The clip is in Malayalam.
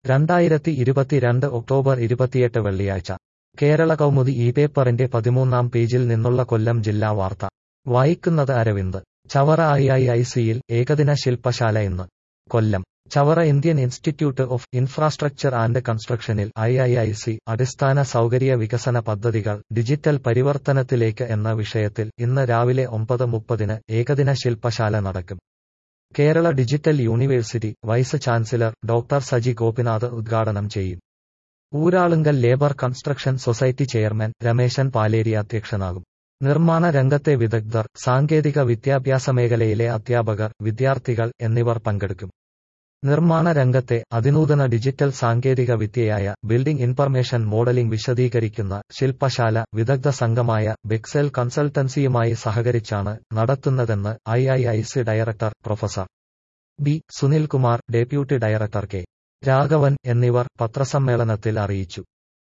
രണ്ടായിരത്തി ഇരുപത്തിരണ്ട് ഒക്ടോബർ ഇരുപത്തിയെട്ട് വെള്ളിയാഴ്ച കേരള കൗമുദി ഈ പേപ്പറിന്റെ പതിമൂന്നാം പേജിൽ നിന്നുള്ള കൊല്ലം ജില്ലാ വാർത്ത വായിക്കുന്നത് Aravind Chavara I I I സിയിൽ ഏകദിന ശില്പശാല ഇന്ന് Kollam Chavara Indian institute of infrastructure and കൺസ്ട്രക്ഷനിൽ ഐ ഐ ഐ സി അടിസ്ഥാന സൗകര്യ വികസന പദ്ധതികൾ ഡിജിറ്റൽ പരിവർത്തനത്തിലേക്ക് എന്ന വിഷയത്തിൽ ഇന്ന് രാവിലെ ഒമ്പത് മുപ്പതിന് ഏകദിന ശില്പശാല നടക്കും Kerala digital university vice chancellor doctor Saji Gopinath ഉദ്ഘാടനം ചെയ്യും Uralungal labour construction society chairman Rameshan Paleri അധ്യക്ഷനാകും നിർമ്മാണ രംഗത്തെ വിദഗ്ധർ സാങ്കേതിക വിദ്യാഭ്യാസ മേഖലയിലെ അധ്യാപകർ വിദ്യാർത്ഥികൾ എന്നിവർ പങ്കെടുക്കും നിർമ്മാണ രംഗത്തെ അതിനൂതന ഡിജിറ്റൽ സാങ്കേതിക വിദ്യയായ ബിൽഡിംഗ് ഇൻഫർമേഷൻ മോഡലിംഗ് വിശദീകരിക്കുന്ന ശില്പശാല വിദഗ്ധ സംഘമായ ബെക്സെൽ കൺസൾട്ടൻസിയുമായി സഹകരിച്ചാണ് നടത്തുന്നതെന്ന് I I I C director professor B Sunilkumar deputy director K Raghavan എന്നിവർ പത്രസമ്മേളനത്തിൽ അറിയിച്ചു